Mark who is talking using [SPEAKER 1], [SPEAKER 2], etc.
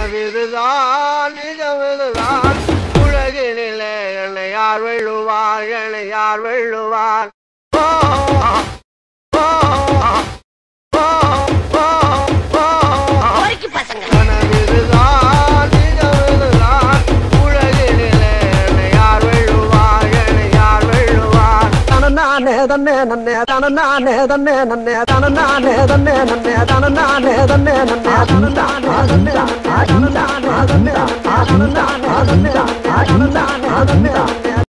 [SPEAKER 1] கனவிதுதான் நிஜமிதுதான் உலகினிலே என்னை யார் வெல்லுவார் என்னை யார் வெல்லுவார் ஓ, ஓ, ஓ, ஓ, ஓ. கனவிதுதான் நிஜமிதுதான் உலகினிலே என்னை யார் வெல்லுவார் என்னை யார் வெல்லுவார்
[SPEAKER 2] தனநானே தன்னே நன்னே தனநானே தன்னே நன்னே தனநானே தன்னே நன்னே தனநானே தன்னே நன்னே தனநானே தன்னே நன்னே தனநானே தன்னே நன்னே தனநானே தன்னே நன்னே தனநானே தன்னே நன்னே